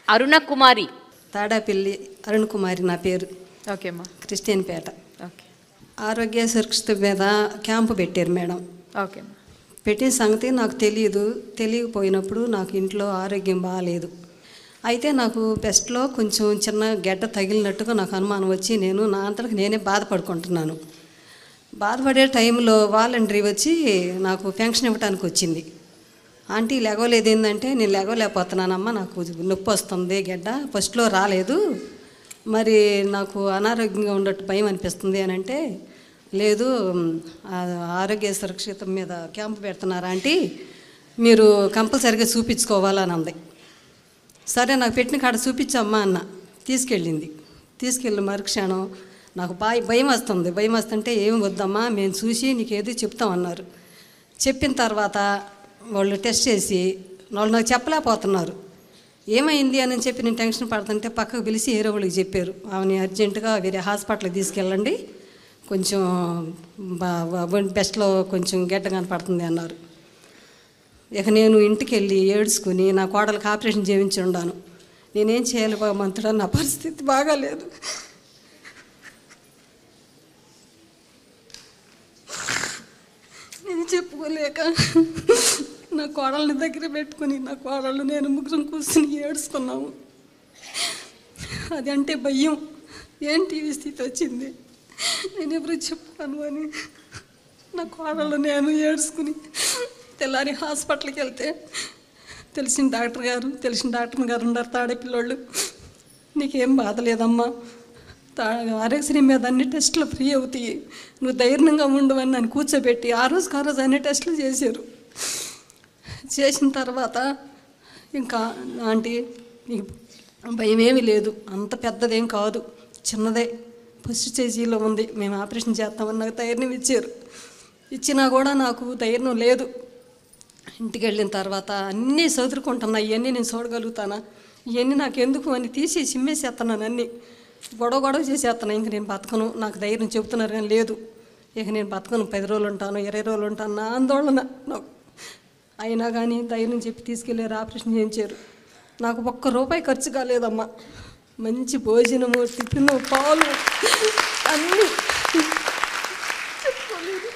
అరుణ కుమారి తాడాపల్లి అరుణ్ కుమారి నా పేరు ఓకే అమ్మా క్రిస్టియన్ పేట ఓకే ఆరోగ్య సురక్షిత మీద క్యాంపు పెట్టారు మేడం ఓకే అమ్మా పెట్టిన సంగతి నాకు తెలియదు తెలియకపోయినప్పుడు నాకు ఇంట్లో ఆరోగ్యం బాగాలేదు అయితే నాకు బెస్ట్లో కొంచెం చిన్న గడ్డ తగిలినట్టుగా నాకు అనుమానం వచ్చి నేను నా అంతలకు నేనే బాధపడుకుంటున్నాను బాధపడే టైంలో వాలంటరీ వచ్చి నాకు పెన్షన్ ఇవ్వడానికి వచ్చింది ఆంటీ లెగవలేదు ఏంటంటే నేను లెగవలేకపోతున్నానమ్మా నాకు నొప్పి వస్తుంది గడ్డ ఫస్ట్లో రాలేదు మరి నాకు అనారోగ్యంగా ఉన్నట్టు భయం అనిపిస్తుంది అని అంటే లేదు ఆ ఆరోగ్య సురక్షిత మీద క్యాంపు పెడుతున్నారా ఆంటీ మీరు కంపల్సరిగా చూపించుకోవాలని అంది సరే నాకు పెట్టిన కాడ చూపించమ్మా అన్న తీసుకెళ్ళింది తీసుకెళ్ళి మరుక్షణం నాకు బాయ్ భయం వస్తుంది భయం వస్తుంటే ఏం వద్దమ్మా మేము చూసి నీకు ఏదో చెప్తామన్నారు చెప్పిన తర్వాత వాళ్ళు టెస్ట్ చేసి వాళ్ళు నాకు చెప్పలేకపోతున్నారు ఏమైంది అని చెప్పి నేను టెన్షన్ పడుతుంటే పక్కకు పిలిచి వేరే వాళ్ళకి చెప్పారు ఆమెని అర్జెంటుగా వేరే హాస్పిటల్కి తీసుకెళ్ళండి కొంచెం బెస్ట్లో కొంచెం గడ్డ కనపడుతుంది అన్నారు ఇక నేను ఇంటికి వెళ్ళి ఏడ్చుకుని నా కోడలకు ఆపరేషన్ చేయించి ఉండాను నేనేం చేయాలి భగవంతుడా నా పరిస్థితి బాగాలేదు నేను చెప్పుకోలేక నా కోడల్ని దగ్గర పెట్టుకుని నా కోడళ్ళు నేను ముగ్గురం కూర్చుని ఏడ్చుకున్నాము అది అంటే భయం ఏంటి ఈ స్థితి వచ్చింది నేను ఎవరు చెప్పుతాను అని నా కోడళ్ళు నేను ఏడ్చుకుని తెల్లారి హాస్పిటల్కి వెళ్తే తెలిసిన డాక్టర్ గారు తెలిసిన డాక్టర్ గారు ఉన్నారు తాడే పిల్లోళ్ళు నీకేం బాధ లేదమ్మా తా ఆరోగ్యశ్రీ మీద అన్ని టెస్టులు ఫ్రీ అవుతాయి నువ్వు ధైర్యంగా ఉండవని నన్ను కూర్చోబెట్టి ఆ రోజుకి ఆ రోజు అన్ని టెస్టులు చేశారు చేసిన తర్వాత ఇంకా ఆంటీ నీకు భయం ఏమీ లేదు అంత పెద్దదేం కాదు చిన్నదే ఫస్ట్ స్టేజీలో ఉంది మేము ఆపరేషన్ చేస్తామని నాకు ధైర్యం ఇచ్చారు ఇచ్చినా కూడా నాకు ధైర్యం లేదు ఇంటికి వెళ్ళిన తర్వాత అన్నీ చదువుకుంటున్నా ఇవన్నీ నేను చూడగలుగుతానా ఇవన్నీ నాకు ఎందుకు అని తీసి చిమ్మేసేస్తున్నాను అన్నీ గొడవ గొడవ చేసేస్తాను ఇంక నేను బతకను నాకు ధైర్యం చెబుతున్నారు కానీ లేదు ఇక నేను బతకను పది రోజులు ఉంటాను ఇరవై రోజులు ఉంటాను నా ఆందోళన నాకు అయినా కానీ ధైర్యం చెప్పి తీసుకెళ్ళారు ఆపరేషన్ చేయించారు నాకు ఒక్క రూపాయి ఖర్చు కాలేదమ్మా మంచి భోజనము టిఫిన్ పాలు అన్నీ చెప్పుకోలేదు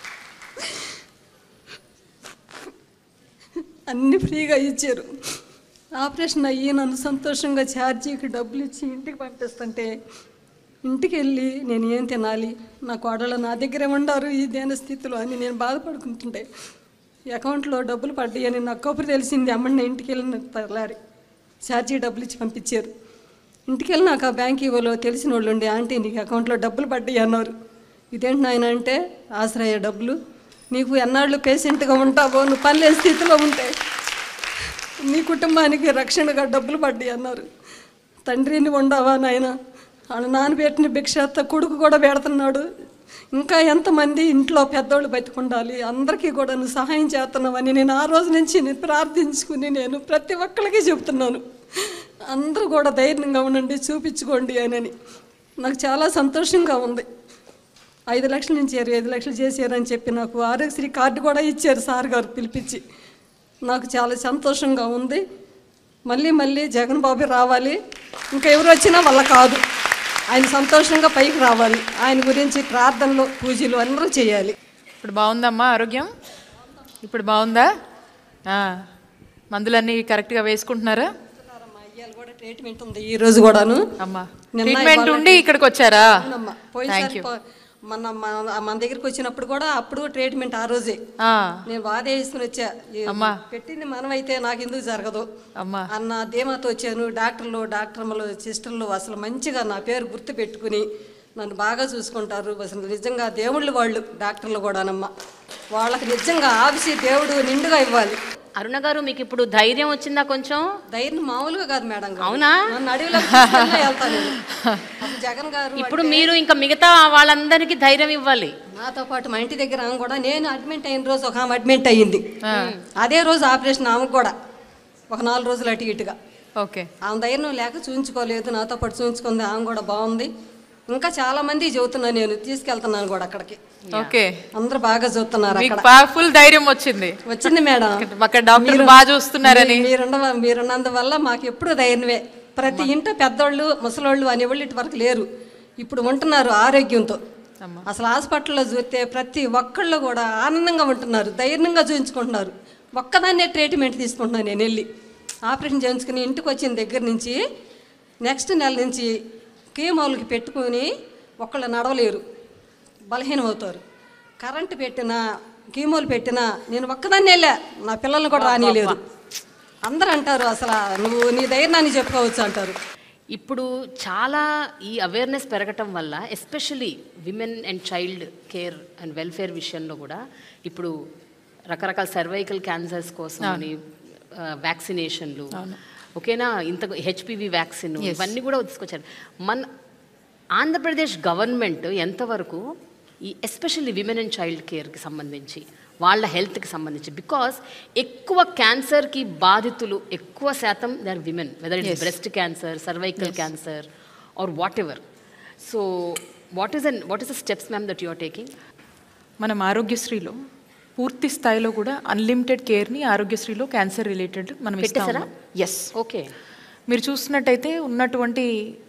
అన్నీ ఫ్రీగా ఇచ్చారు ఆపరేషన్ అయ్యి నన్ను సంతోషంగా ఛార్జీకి డబ్బులు ఇచ్చి ఇంటికి పంపిస్తుంటే ఇంటికి వెళ్ళి నేను ఏం తినాలి నా కోడలు నా దగ్గరే ఉండారు ఈ దేన స్థితిలో అని నేను బాధపడుకుంటుంటే అకౌంట్లో డబ్బులు పడ్డాయి అని నాకు కబురు తెలిసింది అమ్మని ఇంటికి వెళ్ళిన తెల్లారి ఛార్జీ డబ్బులు ఇచ్చి పంపించారు ఇంటికి వెళ్ళి నాకు ఆ బ్యాంక్ ఇవ్వలో తెలిసిన వాళ్ళు ఉండే ఆంటీ నీకు అకౌంట్లో డబ్బులు పడ్డాయి అన్నారు ఇదేంటి నాయన అంటే ఆశ్రయ డబ్బులు నీకు ఎన్నాళ్ళు పేషెంట్గా ఉంటావో నువ్వు పనిలేని స్థితిలో ఉంటే నీ కుటుంబానికి రక్షణగా డబ్బులు పడ్డాయి అన్నారు తండ్రిని ఉండవా నాయన వాళ్ళ నాన్నబెట్టిన భిక్షాత కొడుకు కూడా పెడుతున్నాడు ఇంకా ఎంతమంది ఇంట్లో పెద్దోళ్ళు బతికుండాలి అందరికీ కూడా నువ్వు సహాయం చేస్తున్నావని నేను ఆ రోజు నుంచి నేను ప్రార్థించుకుని నేను ప్రతి ఒక్కరికి చెప్తున్నాను అందరూ కూడా ధైర్యంగా ఉండండి చూపించుకోండి అని నాకు చాలా సంతోషంగా ఉంది ఐదు లక్షల నుంచి ఇరవై ఐదు లక్షలు చేశారని చెప్పి నాకు ఆరోగ్యశ్రీ కార్డు కూడా ఇచ్చారు సార్ గారు పిలిపించి నాకు చాలా సంతోషంగా ఉంది మళ్ళీ మళ్ళీ జగన్ బాబు రావాలి ఇంకా ఎవరు వచ్చినా వాళ్ళ కాదు ఆయన సంతోషంగా పైకి రావాలి ఆయన గురించి ప్రార్థనలు పూజలు అందరూ చేయాలి ఇప్పుడు బాగుందమ్మా ఆరోగ్యం ఇప్పుడు బాగుందా ఆ, మందులన్నీ కరెక్ట్గా వేసుకుంటున్నారా కూడా ట్రీట్మెంట్ ఉంది ఈ రోజు కూడాను అమ్మా నిన్న ట్రీట్మెంట్ ఇవాళ ఉండి ఇక్కడికి వచ్చారా అవునమ్మా. థ్యాంక్ పోయినసారి యూ పో- మన మన మన దగ్గరికి వచ్చినప్పుడు కూడా అప్పుడు ట్రీట్మెంట్ ఆ రోజే ఆ, నేను బాధ వేసుకుని వచ్చా ఏ- అమ్మా. పెట్టింది మనమైతే నాకు ఎందుకు జరగదు అమ్మా అన్న ధీమాతో వచ్చాను డాక్టర్లు డాక్టర్లు సిస్టర్లు అసలు మంచిగా నా పేరు గుర్తు పెట్టుకుని నన్ను బాగా చూసుకుంటారు అసలు నిజంగా దేవుళ్ళు వాళ్ళు డాక్టర్లు కూడానమ్మా వాళ్ళకి నిజంగా ఆవిసి దేవుడు నిండుగా ఇవ్వాలి అరుణ గారు మీకు ఇప్పుడు ధైర్యం వచ్చిందా కొంచెం ధైర్యం మామూలుగా కాదు మేడం గారు. అవునా? నన్ను అడవిలో తీసుకెళ్ళి వెళ్తాను నేను. అప్పుడు జగన్ గారు ఇప్పుడు మీరు ఇంకా మిగతా వాళ్ళందరికీ ధైర్యం ఇవ్వాలి నాతో పాటు మా ఇంటి దగ్గర ఆమె కూడా నేను అడ్మిట్ అయిన రోజు ఒక ఆమె అడ్మిట్ అయ్యింది అదే రోజు ఆపరేషన్ ఆమెకు కూడా ఒక నాలుగు రోజులు అటు ఇటుగా ఓకే ఆమె ధైర్యం లేక చూయించుకోలేదు నాతో పాటు చూయించుకుంది ఆమె కూడా బాగుంది ఇంకా చాలా మంది చెబుతున్నాను నేను తీసుకెళ్తున్నాను కూడా అక్కడికి ఓకే అందరూ బాగా చదువుతున్నారు మీకు అక్కడ పవర్ఫుల్ ధైర్యం వచ్చింది వచ్చింది మేడం అక్కడ డాక్టర్లు బాగా చూస్తున్నారని మీ- మీరున్న మీరున్నందువల్ల మాకు ఎప్పుడు ధైర్యమే ప్రతి ఇంట పెద్దోళ్ళు ముసలోళ్ళు అనేవాళ్ళు ఇటు వరకు లేరు ఇప్పుడు ఉంటున్నారు ఆరోగ్యంతో అమ్మా. అసలు హాస్పిటల్లో చూస్తే ప్రతి ఒక్కళ్ళు కూడా ఆనందంగా ఉంటున్నారు ధైర్యంగా చూపించుకుంటున్నారు ఒక్కదాన్నే ట్రీట్మెంట్ తీసుకుంటున్నాను నేను వెళ్ళి ఆపరేషన్ చేయించుకుని ఇంటికి వచ్చిన దగ్గర నుంచి నెక్స్ట్ నెల నుంచి కీమోలకి పెట్టుకొని ఒకళ్ళు నడవలేరు బలహీనం అవుతారు కరెంటు పెట్టినా కీమోలు పెట్టినా నేను ఒక్కదాన్ని వెళ్ళా నా పిల్లల్ని కూడా రానియలేదు అందరూ అంటారు అసలు నువ్వు నీ ధైర్యాన్ని చెప్పుకోవచ్చు అంటారు ఇప్పుడు చాలా ఈ అవేర్నెస్ పెరగటం వల్ల especially women and child care and welfare విషయంలో కూడా ఇప్పుడు రకరకాల సర్వైకల్ క్యాన్సర్స్ కోసం అని వ్యాక్సినేషన్లు ఓకేనా ఇంత హెచ్పివి వ్యాక్సిన్ ఇవన్నీ కూడా తీసుకొచ్చారు మన ఆంధ్రప్రదేశ్ గవర్నమెంట్ ఎంతవరకు ఈ ఎస్పెషల్లీ విమెన్ అండ్ చైల్డ్ కేర్కి సంబంధించి వాళ్ళ హెల్త్కి సంబంధించి బికాస్ ఎక్కువ క్యాన్సర్కి బాధితులు ఎక్కువ శాతం they are women whether it's breast cancer cervical cancer or whatever so what is and what is the steps ma'am that you are taking మనం ఆరోగ్యశ్రీలో పూర్తి స్థాయిలో కూడా అన్లిమిటెడ్ కేర్ని ఆరోగ్యశ్రీలో క్యాన్సర్ రిలేటెడ్ మనం పెట్టేశారా? ఎస్ ఓకే మీరు చూస్తున్నట్టయితే ఉన్నటువంటి